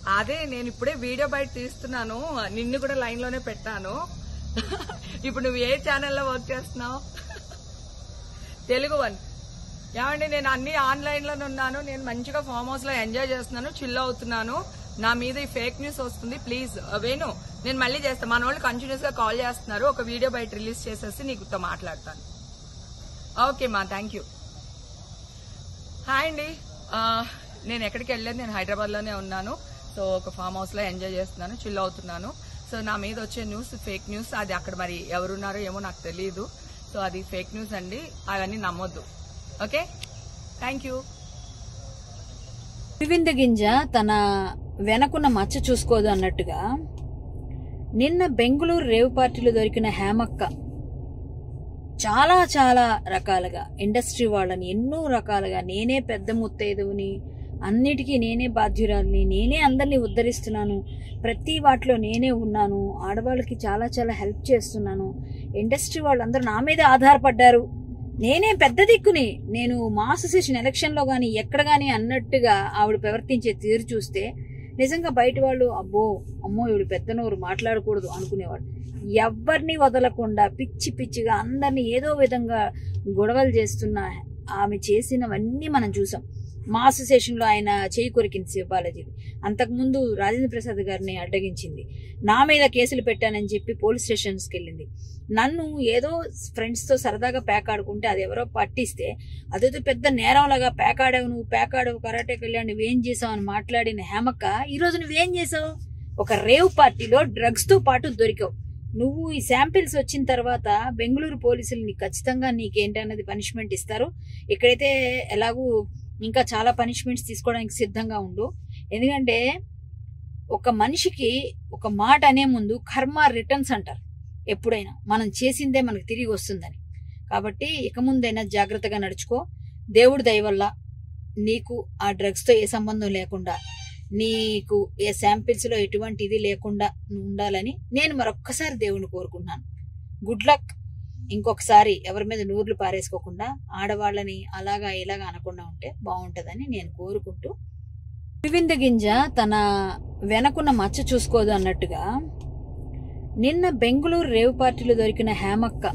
అదే నేను ఇప్పుడే వీడియో బయట తీస్తున్నాను నిన్ను కూడా లైన్ లోనే పెట్టాను ఇప్పుడు నువ్వు ఏ ఛానల్లో వర్క్ చేస్తున్నావు తెలుగు వన్ ఏమండి నేను అన్ని ఆన్లైన్ లోనే ఉన్నాను నేను మంచిగా ఫామ్ హౌస్ లో ఎంజాయ్ చేస్తున్నాను చిల్ అవుతున్నాను నా మీద ఈ ఫేక్ న్యూస్ వస్తుంది ప్లీజ్ వేణు నేను మళ్ళీ చేస్తాను మన వాళ్ళు కంటిన్యూస్ గా కాల్ చేస్తున్నారు ఒక వీడియో బయట రిలీజ్ చేసేసి నీకుతో మాట్లాడతాను ఓకే మా థ్యాంక్ యూ హాయ్ అండి ఆ, నేను ఎక్కడికి వెళ్ళలేదు నేను హైదరాబాద్ లోనే ఉన్నాను సో ఒక ఫామ్ హౌస్ లో ఎంజాయ్ చేస్తున్నాను చిల్ అవుతున్నాను సో నా మీద వచ్చే న్యూస్ ఫేక్ న్యూస్ అది అక్కడ మరి ఎవరున్నారో ఏమో నాకు తెలియదు సో అది ఫేక్ న్యూస్ అండి అవన్నీ నమ్మొద్దు ఓకే థ్యాంక్ యూ వివింద గింజ తన వెనకున్న మచ్చ చూసుకోదు అన్నట్టుగా నిన్న బెంగుళూరు రేవు పార్టీలో దొరికిన హేమక్క చాలా చాలా రకాలుగా ఇండస్ట్రీ వాళ్ళని ఎన్నో రకాలుగా నేనే పెద్ద ముత్తైదువుని అన్నిటికీ నేనే బాధ్యురాలిని నేనే అందరినీ ఉద్ధరిస్తున్నాను ప్రతి వాటిలో నేనే ఉన్నాను ఆడవాళ్ళకి చాలా చాలా హెల్ప్ చేస్తున్నాను ఇండస్ట్రీ వాళ్ళందరూ నా మీద ఆధారపడ్డారు నేనే పెద్ద దిక్కుని నేను మా అసోసియేషన్ ఎలక్షన్లో కానీ ఎక్కడ కానీ అన్నట్టుగా ఆవిడ ప్రవర్తించే తీరు చూస్తే నిజంగా బయట వాళ్ళు అబ్బో అమ్మో ఈవిడ పెద్ద నోరు మాట్లాడకూడదు అనుకునేవాడు ఎవరిని వదలకుండా పిచ్చి పిచ్చిగా అందరినీ ఏదో విధంగా గొడవలు చేస్తున్న ఆమె చేసినవన్నీ మనం చూసాం మా అసోసియేషన్లో ఆయన చేయి కొరికింది శివబాలాజీది అంతకుముందు రాజేంద్ర ప్రసాద్ గారిని అడ్డగించింది నా మీద కేసులు పెట్టానని చెప్పి పోలీస్ స్టేషన్స్కి వెళ్ళింది నన్ను ఏదో ఫ్రెండ్స్తో సరదాగా ప్యాక్ ఆడుకుంటే అది ఎవరో పట్టిస్తే అదేదో పెద్ద నేరంలాగా ప్యాక్ ఆడావు నువ్వు ప్యాక్ ఆడావు కరాటేకి వెళ్ళావు నువ్వేం చేసావు అని మాట్లాడిన హేమక్క ఈ రోజు నువ్వేం చేసావు ఒక రేవ్ పార్టీలో డ్రగ్స్ తో పాటు దొరికావు నువ్వు ఈ శాంపిల్స్ వచ్చిన తర్వాత బెంగళూరు పోలీసులు నీకు ఖచ్చితంగా నీకేంటన్నది పనిష్మెంట్ ఇస్తారు ఇక్కడైతే ఎలాగూ ఇంకా చాలా పనిష్మెంట్స్ తీసుకోవడానికి సిద్ధంగా ఉండు ఎందుకంటే ఒక మనిషికి ఒక మాట అనే ముందు కర్మ రిటర్న్స్ అంటారు ఎప్పుడైనా మనం చేసిందే మనకు తిరిగి వస్తుందని కాబట్టి ఇక ముందైనా జాగ్రత్తగా నడుచుకో దేవుడి దయ వల్ల నీకు ఆ డ్రగ్స్తో ఏ సంబంధం లేకుండా నీకు ఏ శాంపిల్స్ లో ఎటువంటి ఇది లేకుండా నువ్వు ఉండాలని నేను మరొక్కసారి దేవుని కోరుకున్నాను గుడ్ లక్ ఇంకొకసారి ఎవరి మీద నూర్లు పారేసుకోకుండా ఆడవాళ్ళని అలాగా ఇలాగా అనకుండా ఉంటే బాగుంటదని నేను కోరుకుంటూ వివింద గింజ తన వెనకున్న మచ్చ చూసుకోదు అన్నట్టుగా నిన్న బెంగుళూరు రేవు పార్టీలో దొరికిన హేమక్క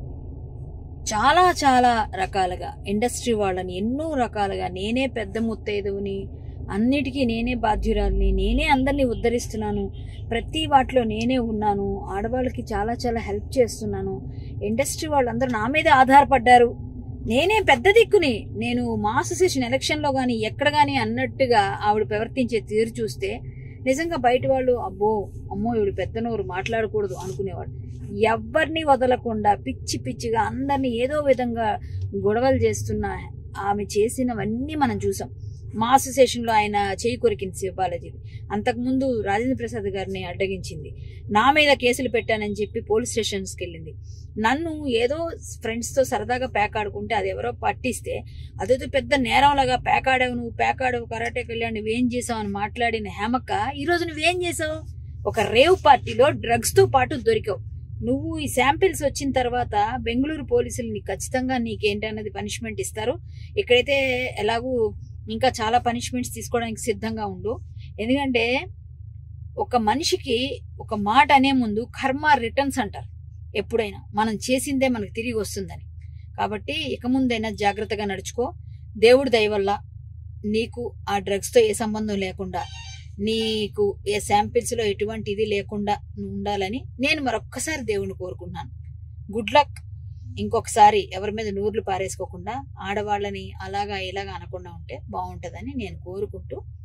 చాలా చాలా రకాలుగా ఇండస్ట్రీ వాళ్ళని ఎన్నో రకాలుగా నేనే పెద్ద ముత్తైదువుని అన్నిటికీ నేనే బాధ్యురాలిని నేనే అందరినీ ఉద్ధరిస్తున్నాను ప్రతి వాటిలో నేనే ఉన్నాను ఆడవాళ్ళకి చాలా చాలా హెల్ప్ చేస్తున్నాను ఇండస్ట్రీ వాళ్ళందరూ నా మీద ఆధారపడ్డారు నేనే పెద్ద దిక్కుని నేను మా అసోసియేషన్ ఎలక్షన్లో కానీ ఎక్కడ కానీ అన్నట్టుగా ఆవిడ ప్రవర్తించే తీరు చూస్తే నిజంగా బయట వాళ్ళు అబ్బో అమ్మో ఈవిడ పెద్ద నోరు మాట్లాడకూడదు అనుకునేవాడు ఎవరిని వదలకుండా పిచ్చి పిచ్చిగా అందరినీ ఏదో విధంగా గొడవలు చేస్తున్న ఆమె చేసినవన్నీ మనం చూసాం మా అసోసియేషన్లో ఆయన చేయి కొరికింది శివబాలాజీది అంతకుముందు రాజేంద్ర ప్రసాద్ గారిని అడ్డగించింది నా మీద కేసులు పెట్టానని చెప్పి పోలీస్ స్టేషన్స్కి వెళ్ళింది నన్ను ఏదో ఫ్రెండ్స్తో సరదాగా ప్యాక్ ఆడుకుంటే అది ఎవరో పట్టిస్తే అదేదో పెద్ద నేరంలాగా ప్యాక్ ఆడావు నువ్వు ప్యాక్ ఆడావు కరాటేకి వెళ్ళావు నువ్వేం చేసావు అని మాట్లాడిన హేమక్క ఈ రోజు నువ్వేం చేసావు ఒక రేవ్ పార్టీలో డ్రగ్స్ తో పాటు దొరికావు నువ్వు ఈ శాంపిల్స్ వచ్చిన తర్వాత బెంగళూరు పోలీసులు నీకు ఖచ్చితంగా నీకేంటన్నది పనిష్మెంట్ ఇస్తారు ఇక్కడైతే ఎలాగూ ఇంకా చాలా పనిష్మెంట్స్ తీసుకోవడానికి సిద్ధంగా ఉండు ఎందుకంటే ఒక మనిషికి ఒక మాట అనే ముందు కర్మ రిటర్న్స్ అంటారు ఎప్పుడైనా మనం చేసిందే మనకు తిరిగి వస్తుందని కాబట్టి ఇక ముందైనా జాగ్రత్తగా నడుచుకో దేవుడి దయ వల్ల నీకు ఆ డ్రగ్స్తో ఏ సంబంధం లేకుండా నీకు ఏ శాంపిల్స్ లో ఎటువంటి ఇది లేకుండా నువ్వు ఉండాలని నేను మరొక్కసారి దేవుని కోరుకున్నాను గుడ్ లక్ ఇంకొకసారి ఎవరి మీద నూర్లు పారేసుకోకుండా ఆడవాళ్ళని అలాగా ఇలాగా అనకుండా ఉంటే బాగుంటదని నేను కోరుకుంటూ